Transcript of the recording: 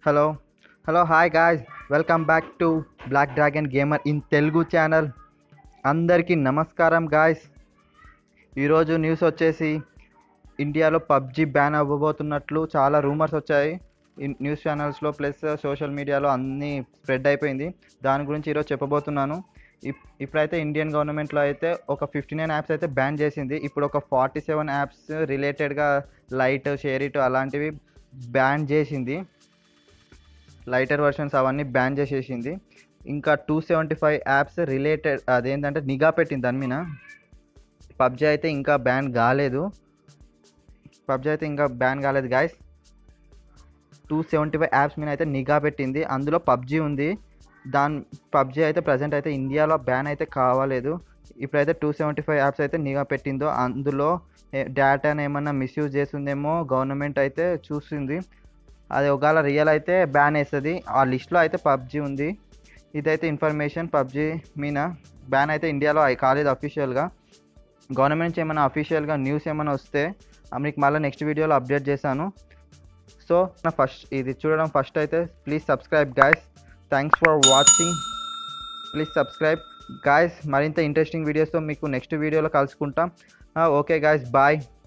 hello hello hi guys welcome back to black dragon gamer in Telugu channel అందరికీ నమస్కారం guys ఈరోజు news వచ్చేసి ఇండియాలో పబ్జి బ్యాన్ అవ్వబోతున్నట్లు చాలా రూమర్స్ వచ్చాయి ఇన్- న్యూస్ ఛానల్స్లో ప్లస్ సోషల్ మీడియాలో అన్నీ స్ప్రెడ్ అయిపోయింది దాని గురించి ఈరోజు చెప్పబోతున్నాను ఇప్- ఇప్పుడైతే ఇండియన్ గవర్నమెంట్లో అయితే ఒక ఫిఫ్టీ నైన్ యాప్స్ అయితే బ్యాన్ చేసింది ఇప్పుడు ఒక ఫార్టీ సెవెన్ యాప్స్ రిలేటెడ్గా లైట్ షేర్ ఇట్ అలాంటివి బ్యాన్ చేసింది లైటర్ వర్షన్స్ అవన్నీ బ్యాన్ చేసేసింది ఇంకా two seventy five apps related అదేంటంటే నిఘా పెట్టింది దాని మీద పబ్జి అయితే ఇంకా బ్యాన్ కాలేదు పబ్జి అయితే ఇంకా బ్యాన్ కాలేదు guys two seventy five apps మీద అయితే నిఘా పెట్టింది అందులో పబ్జి ఉంది దాని పబ్జి అయితే ప్రజెంట్ అయితే ఇండియాలో బ్యాన్ అయితే కావాలేదు ఇప్పుడైతే టూ సెవెంటీ ఫైవ్ యాప్స్ అయితే నిఘా పెట్టిందో అందులో డేటాను ఏమన్నా మిస్యూజ్ చేస్తుందేమో గవర్నమెంట్ అయితే చూస్తుంది అది ఒకవేళ రియల్ అయితే బ్యాన్ వేస్తుంది ఆ లిస్ట్లో అయితే పబ్జి ఉంది ఇదైతే ఇన్ఫర్మేషన్ పబ్జి మీద బ్యాన్ అయితే ఇండియాలో అయి- కాలేదు అఫీషియల్గా గవర్నమెంట్ నుంచి ఏమైనా అఫీషియల్గా న్యూస్ ఏమైనా వస్తే ఆ మీకు మళ్ళీ నెక్స్ట్ వీడియోలో అప్డేట్ చేశాను సో నా ఫస్ట్ ఇది చూడడం ఫస్ట్ అయితే please subscribe guys thanks for watching please subscribe guys మరింత ఇంట్రెస్టింగ్ వీడియోస్తో మీకు నెక్స్ట్ వీడియోలో కలుసుకుంటాం ఓకే గాయస్ బాయ్